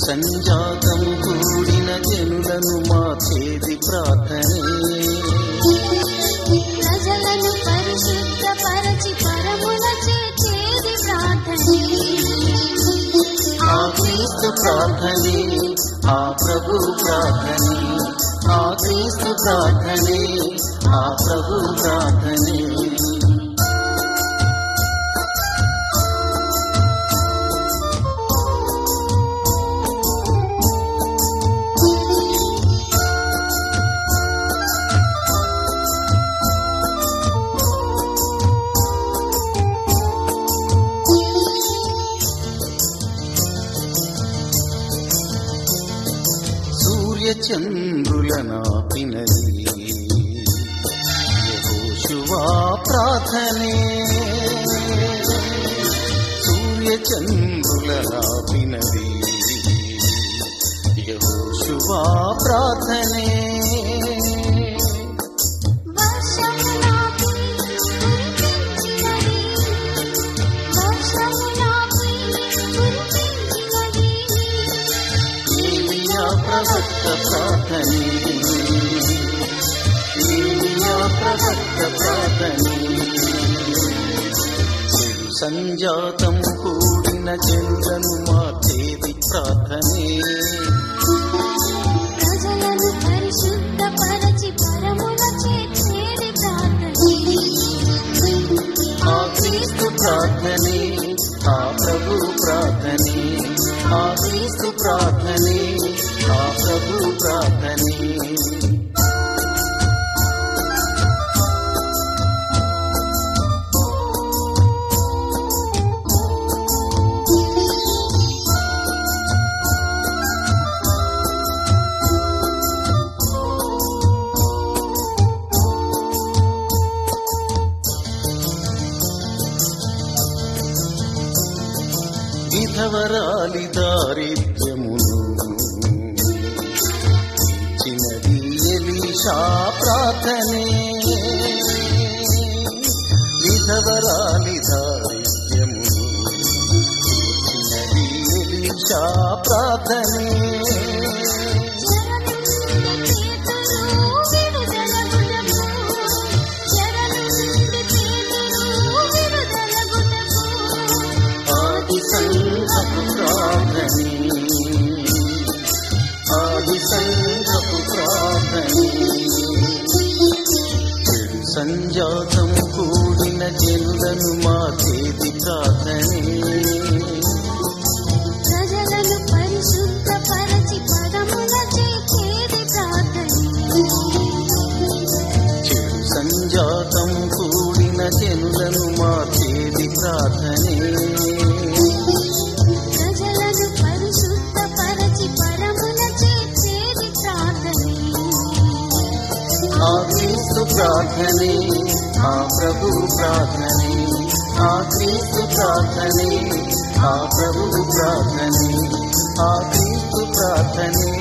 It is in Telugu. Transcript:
సంజాతం కూడిన జనులను మార్చేది ప్రార్థనే ప్రజలను పరిశుద్ధపరచి పరమున చేసేది ప్రార్థనే ఆ క్రీస్తు ప్రార్థనే ఆ ప్రభు ప్రార్థనే ఆ క్రీస్తు ప్రార్థనే ఆ ప్రభు ప్రార్థనే సూర్య చంద్రుల నాపినది యెహోషువా ప్రార్థనే సూర్య చంద్రుల నాపినది యెహోషువా ప్రార్థనే వర్షము నాపై కురిపించినది వర్షము నాపై కురిపించినది ఏలియా ప్రవక్త ప్రార్థనే ఏలియా ప్రవక్త ప్రార్థనే చెడు సంజాతం కూడిన జనులను మార్చేది ప్రార్థనే ప్రజలను పరిశుద్ధపరచి పరమున చేసేది ప్రార్థనే ఆ క్రీస్తు ప్రార్థనే ఆ ప్రభు ప్రార్థనే ఆ క్రీస్తు ప్రార్థనే ఆ ప్రభు ప్రార్థనే విధవరాలి దారిద్ర్యమును తీర్చినది ఎలీషా ప్రార్థనే విధవరాలి దారిద్ర్యమును తీర్చినది ఎలీషా ప్రార్థనే ఆది సంఘపు ప్రార్థనే ఆది సంఘపు ప్రార్థనే చెడు సంజాతం కూడిన జనులను మార్చేది ప్రార్థనే ప్రజలను పరిశుద్ధపరచి పదముల చేసేది ప్రార్థనే చెడు సంజాతం కూడిన జనులను మార్చేది ప్రార్థనే ప్రజలను పరిశుద్ధపరచి పరమున చేసేది ప్రార్థనే ఆ క్రీస్తు ప్రార్థనే ఆ ప్రభు ప్రార్థనే ఆ క్రీస్తు ప్రార్థనే ఆ ప్రభు ప్రార్థనే ఆ క్రీస్తు ప్రార్థనే